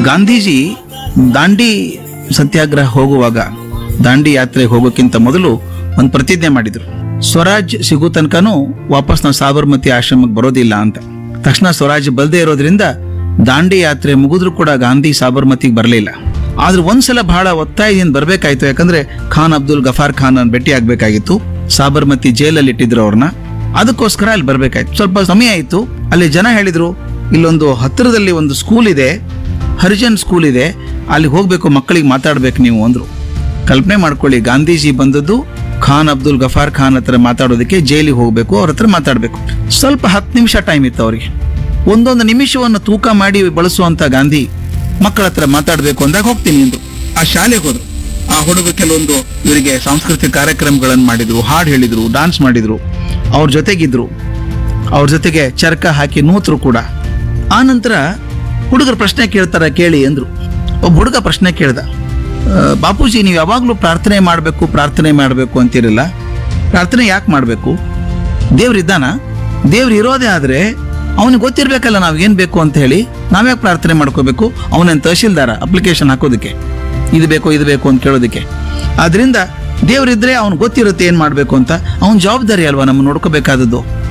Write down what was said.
ಗಾಂಧೀಜಿ ದಾಂಡಿ ಸತ್ಯಾಗ್ರಹ ಹೋಗುವಾಗ ದಾಂಡಿ ಯಾತ್ರೆಗೆ ಹೋಗೋಕ್ಕಿಂತ ಮೊದಲು ಒಂದು ಪ್ರತಿಜ್ಞೆ ಮಾಡಿದ್ರು ಸ್ವರಾಜ್ ಸಿಗೋ ತನಕನೂ ವಾಪಸ್ ನಾವು ಸಾಬರ್ಮತಿ ಆಶ್ರಮಕ್ಕೆ ಬರೋದಿಲ್ಲ ಅಂತ ತಕ್ಷಣ ಸ್ವರಾಜ್ ಬಲ್ದೇ ಇರೋದ್ರಿಂದ ದಾಂಡಿ ಯಾತ್ರೆ ಮುಗಿದ್ರು ಕೂಡ ಗಾಂಧಿ ಸಾಬರ್ಮತಿಗೆ ಬರಲಿಲ್ಲ ಆದ್ರೆ ಒಂದ್ಸಲ ಬಹಳ ಒತ್ತಾಯದಿಂದ ಬರ್ಬೇಕಾಯ್ತು ಯಾಕಂದ್ರೆ ಖಾನ್ ಅಬ್ದುಲ್ ಗಫಾರ್ ಖಾನ್ ಅನ್ನು ಭೇಟಿ ಆಗ್ಬೇಕಾಗಿತ್ತು ಸಾಬರ್ಮತಿ ಜೈಲಲ್ಲಿ ಇಟ್ಟಿದ್ರು ಅವ್ರನ್ನ ಅದಕ್ಕೋಸ್ಕರ ಅಲ್ಲಿ ಬರ್ಬೇಕಾಯ್ತು ಸ್ವಲ್ಪ ಸಮಯ ಆಯ್ತು ಅಲ್ಲಿ ಜನ ಹೇಳಿದ್ರು ಇಲ್ಲೊಂದು ಹತ್ತಿರದಲ್ಲಿ ಒಂದು ಸ್ಕೂಲ್ ಇದೆ ಹರಿಜನ್ ಸ್ಕೂಲ್ ಇದೆ ಅಲ್ಲಿ ಹೋಗ್ಬೇಕು ಮಕ್ಕಳಿಗೆ ಮಾತಾಡ್ಬೇಕು ನೀವು ಅಂದ್ರು ಕಲ್ಪನೆ ಮಾಡ್ಕೊಳ್ಳಿ ಗಾಂಧೀಜಿ ಬಂದದ್ದು ಖಾನ್ ಅಬ್ದುಲ್ ಗಫಾರ್ ಖಾನ್ ಹತ್ರ ಮಾತಾಡೋದಕ್ಕೆ ಜೈಲಿಗೆ ಹೋಗ್ಬೇಕು ಅವ್ರ ಹತ್ರ ಮಾತಾಡ್ಬೇಕು ಸ್ವಲ್ಪ ಹತ್ತು ನಿಮಿಷ ಟೈಮ್ ಇತ್ತು ಅವ್ರಿಗೆ ಒಂದೊಂದು ನಿಮಿಷವನ್ನು ತೂಕ ಮಾಡಿ ಬಳಸುವಂತ ಗಾಂಧಿ ಮಕ್ಕಳ ಹತ್ರ ಮಾತಾಡ್ಬೇಕು ಅಂದಾಗ ಹೋಗ್ತೀನಿ ಅಂದ್ರು ಆ ಶಾಲೆಗೆ ಹೋದ್ರು ಆ ಹುಡುಗ ಕೆಲವೊಂದು ಇವರಿಗೆ ಸಾಂಸ್ಕೃತಿಕ ಕಾರ್ಯಕ್ರಮಗಳನ್ನು ಮಾಡಿದ್ರು ಹಾಡು ಹೇಳಿದ್ರು ಡಾನ್ಸ್ ಮಾಡಿದ್ರು ಅವ್ರ ಜೊತೆಗಿದ್ರು ಅವ್ರ ಜೊತೆಗೆ ಚರ್ಕ ಹಾಕಿ ನೂತರು ಕೂಡ ಆ ನಂತರ ಹುಡುಗರು ಪ್ರಶ್ನೆ ಕೇಳ್ತಾರ ಕೇಳಿ ಅಂದ್ರು ಒಬ್ಬ ಹುಡುಗ ಪ್ರಶ್ನೆ ಕೇಳ್ದ "ಆ, ಬಾಪೂಜಿ ನೀವು ಯಾವಾಗಲೂ ಪ್ರಾರ್ಥನೆ ಮಾಡಬೇಕು ಪ್ರಾರ್ಥನೆ ಮಾಡಬೇಕು ಅಂತಿರಲ್ಲ ಪ್ರಾರ್ಥನೆ ಯಾಕೆ ಮಾಡಬೇಕು ದೇವ್ರಿದ್ದಾನ ದೇವ್ರು ಇರೋದೇ ಆದ್ರೆ ಅವನಿಗೆ ಗೊತ್ತಿರ್ಬೇಕಲ್ಲ ನಾವ್ ಏನ್ ಬೇಕು ಅಂತ ಹೇಳಿ ನಾವ್ಯಾಕೆ ಪ್ರಾರ್ಥನೆ ಮಾಡ್ಕೋಬೇಕು ಅವನೇನ್ ತಹಶೀಲ್ದಾರ ಅಪ್ಲಿಕೇಶನ್ ಹಾಕೋದಕ್ಕೆ ಇದು ಬೇಕು ಇದು ಬೇಕು ಅಂತ ಕೇಳೋದಕ್ಕೆ ಆದ್ರಿಂದ ದೇವ್ರಿದ್ರೆ ಅವ್ನು ಗೊತ್ತಿರುತ್ತೆ ಏನ್ ಮಾಡ್ಬೇಕು ಅಂತ ಅವನ ಜವಾಬ್ದಾರಿ ಅಲ್ವಾ ನಮ್ಮ ನೋಡ್ಕೋಬೇಕಾದದ್ದು